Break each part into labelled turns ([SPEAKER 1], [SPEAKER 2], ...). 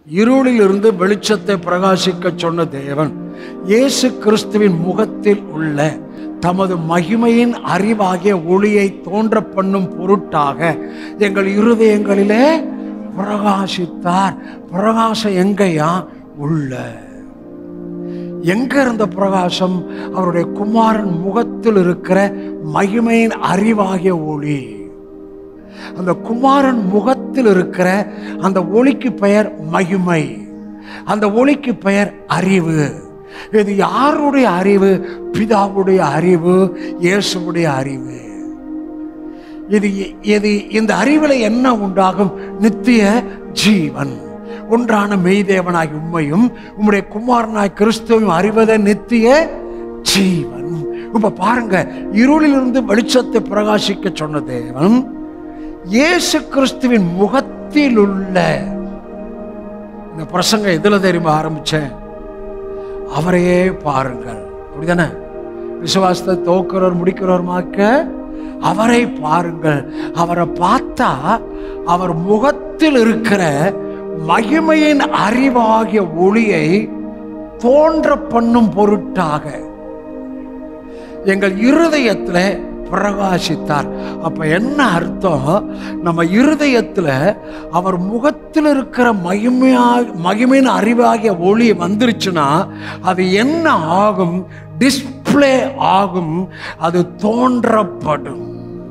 [SPEAKER 1] இருளிலிருந்து வெளிச்சத்தை பிரகாசிக்க சொன்ன தேவன் இயேசு கிறிஸ்துவின் முகத்தில் உள்ள தமது மகிமையின் அறிவாகிய ஒளியை தோன்ற பண்ணும் பொருட்டாக எங்கள் இருதயங்களிலே பிரகாசித்தார் பிரகாசம் எங்கேயா உள்ள எங்க இருந்த பிரகாசம் அவருடைய குமாரன் முகத்தில் இருக்கிற மகிமையின் அறிவாகிய ஒளி அந்த குமாரன் முகத்தில் இருக்கிற அந்த ஒளிக்கு பெயர் மகிமை அந்த ஒளிக்கு பெயர் அறிவு இது யாருடைய அறிவு பிதாவுடைய அறிவு இயேசுவுடைய அறிவு இது இது இந்த அறிவில் என்ன உண்டாகும் நித்திய ஜீவன் ஒன்றான மெய்தேவனாகி உண்மையும் உம்முடைய குமாரனாய் கிறிஸ்துவையும் அறிவத நித்திய ஜீவன் இப்ப பாருங்க இருளிலிருந்து வெளிச்சத்தை பிரகாசிக்க சொன்ன தேவன் இயேசு கிறிஸ்துவின் முகத்தில் உள்ள இந்த பிரசங்க எதுல தெரியுமா ஆரம்பிச்சேன் அவரையே பாருங்கள் அப்படிதானே விசுவாசத்தை தோக்கிறவர் முடிக்கிறவருமாக்க அவரை பாருங்கள் அவரை பார்த்தா அவர் முகத்தில் இருக்கிற மகிமையின் அறிவாகிய ஒளியை தோன்ற பண்ணும் பொருட்டாக எங்கள் இருதயத்துல பிரகாசித்தார் அப்ப என்ன அர்த்தம் நம்ம இருதயத்துல அவர் முகத்தில் இருக்கிற மகிமையா மகிமையின் அறிவாகிய ஒளி வந்துருச்சுன்னா அது என்ன ஆகும் டிஸ்ப்ளே ஆகும் அது தோன்றப்படும்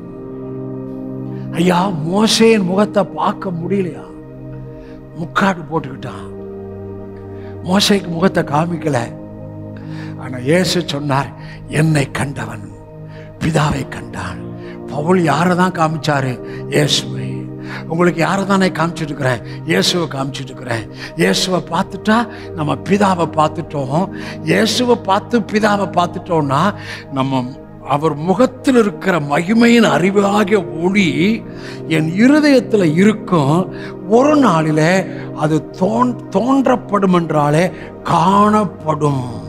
[SPEAKER 1] ஐயா மோசேயின் முகத்தை பார்க்க முடியலையா முக்காடு போட்டுக்கிட்டான் மோசைக்கு முகத்தை காமிக்கல ஆனா இயேசு சொன்னார் என்னை கண்டவன் பிதாவை கண்டான் பவுல் யாரை தான் காமிச்சாரு இயேசுவை உங்களுக்கு யாரை தானே காமிச்சிட்டு இருக்கிறேன் இயேசுவை காமிச்சிட்டு இருக்கிறேன் இயேசுவை பார்த்துட்டா நம்ம பிதாவை பார்த்துட்டோம் இயேசுவை பார்த்து பிதாவை பார்த்துட்டோம்னா நம்ம அவர் முகத்தில் இருக்கிற மகிமையின் அறிவாகிய ஒளி என் இருதயத்தில் இருக்கும் ஒரு நாளிலே அது தோன் தோன்றப்படும் என்றாலே காணப்படும்